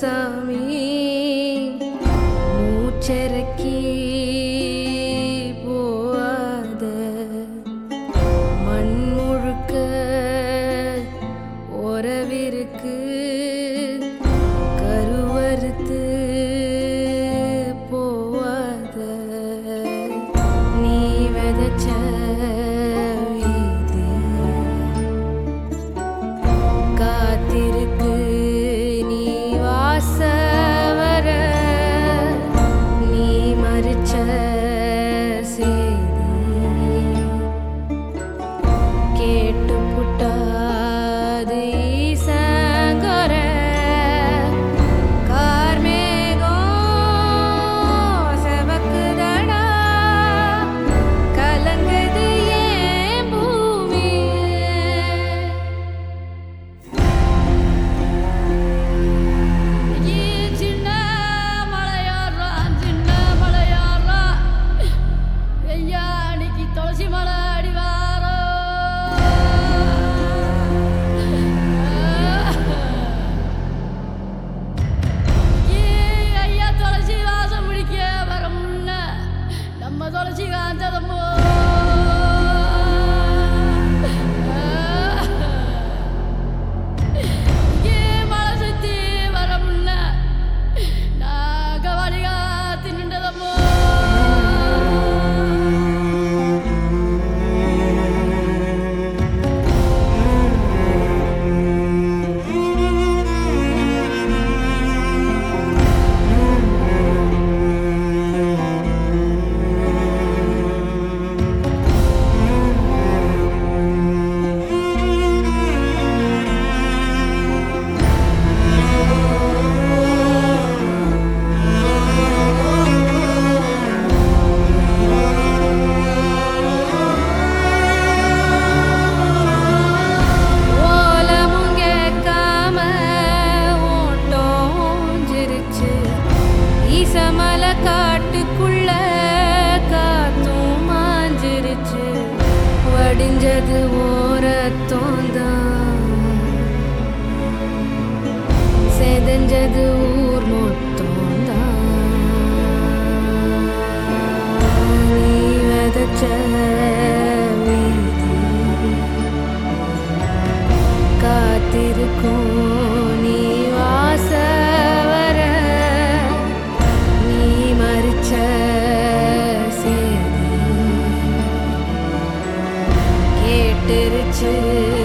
சாமி மூச்சரக்கி போவாத மண் முழுக்க உறவிருக்கு கருவறுத்து போவாத நீ விதைச்ச வீதி காத்திருக்கு நீ வாச வர நீ மறிச்ச செய்தி கேட்டு புட்டாது ஈசங்கர கார்மேகம் செவக்குதடா கலங்குது ஏன் பூமி சின்ன மலையாரா சின்ன மலையாரா ஐயா அன்னைக்கு துளசி மலை அடிவாரோ ஐயா துளசி வாசம் பிடிக்க வர முன்ன நம்ம துளசி காஞ்சதம்மோ இங்கே மலை சுத்தி வர முன்ன நாகவலிகா தின்னுண்டதம்மோ ஓலமும் கேட்காம ஓட்டோஞ்சிருச்சு ஈசமலை காட்டுக்குள்ள காத்தும் மாஞ்சிருச்சு வடிஞ்சது ஓரத்தோந்தான் செதஞ்சது ஊர் மொத்தம்தான் நீ விதைச்ச வீதி காத்திருக்கும் நீ வாச வர நீ மறிச்ச சேதி கேட்டுருச்சு